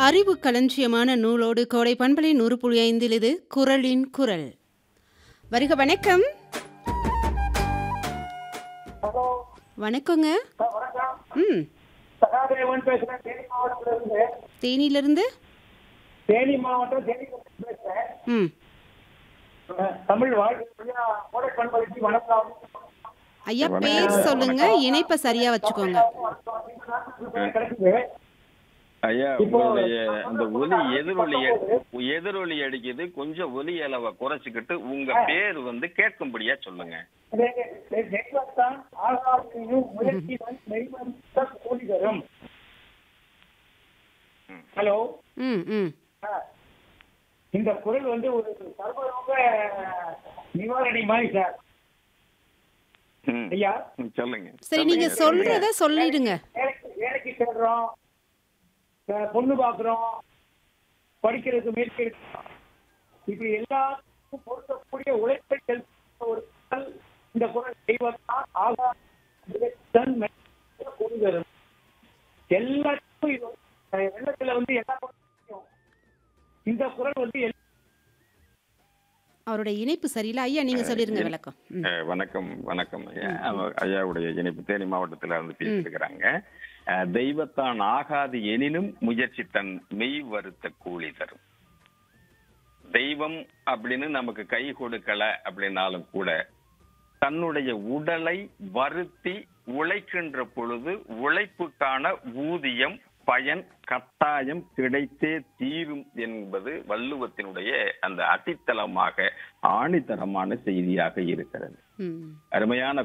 அறிவு களஞ்சியமான நூலோடு கோடை பண்பலை நூறு புள்ளி ஐந்தில் இது குரலின் குரல் வருக வணக்கம் ஹலோ வணக்கங்க சார் வணக்கம் ம் சகாதேவன் பேசுறேன் தேனி மாவட்டத்துல இருந்து தேனியிலிருந்து தேனி மாவட்டம் தேனி பேசுறேன் ம் அஹ், தமிழ் வாழ்க்கை கோடை பண்பளிக்கு வணக்கம் ஐயா பேர் சொல்லுங்க இணைப்பை சரியா வச்சுக்கோங்க கிடைக்குது ஐயா உங்களுடைய அந்த ஒலி எதிரொலி அடி- எதிரொலி அடிக்குது கொஞ்சம் ஒலி அளவை குறைச்சிக்கிட்டு உங்க பேர் வந்து கேட்கும்படியா சொல்லுங்க தெய்வத்தான் ஆகாமையும் முயற்சிதான் தெய்வம் கூலி தரும் ஹலோ ம் ம் இந்த குரல் வந்து ஒரு சர்வரோக நிவாரணி மாதிரி சார் ம். ஐயா ம், சொல்லுங்க சரி நீங்க சொல்றத சொல்லிடுங்க வேலைக்கு வேலைக்கு செல்றோம் அஹ் பொண்ணு பார்க்குறோம் படிக்கிறதுக்கு முயற்சி எடுக்கிறோம். இப்படி எல்லாத்துக்கும் பொருத்தக்கூடிய உழைப்பை செலுத்த ஒரு குரல் இந்த குரல் செய்வதுதான் ஆகா தன் கொடுதரும் எல்லாத்துக்கும் இது வந்து, அஹ் வெள்ளத்துல வந்து எல்லா குரலும் இந்த குரல் வந்து எல்லா அவருடைய இணைப்பு சரியில்லை ஐயா நீங்க சொல்லிருங்க விளக்கம் ம் அஹ், வணக்கம் வணக்கம் ஐயா அவ- ஐயாவுடைய இணைப்பு தேனி மாவட்டத்துல இருந்து பேசியிருக்கிறாங்க அஹ், தெய்வத்தான் ஆகாது எனினும் முயற்சி தன் மெய் வருத்த கூலி தரும் தெய்வம் அப்படின்னு நமக்கு கை கொடுக்கல அப்படின்னாலும் கூட தன்னுடைய உடலை வருத்தி உழைக்கின்ற பொழுது உழைப்புக்கான ஊதியம் பயன் கட்டாயம் கிடைத்தே தீரும் என்பது வள்ளுவத்தினுடைய அந்த அடித்தளமாக ஆணித்தரமான செய்தியாக இருக்கிறது ம் அருமையான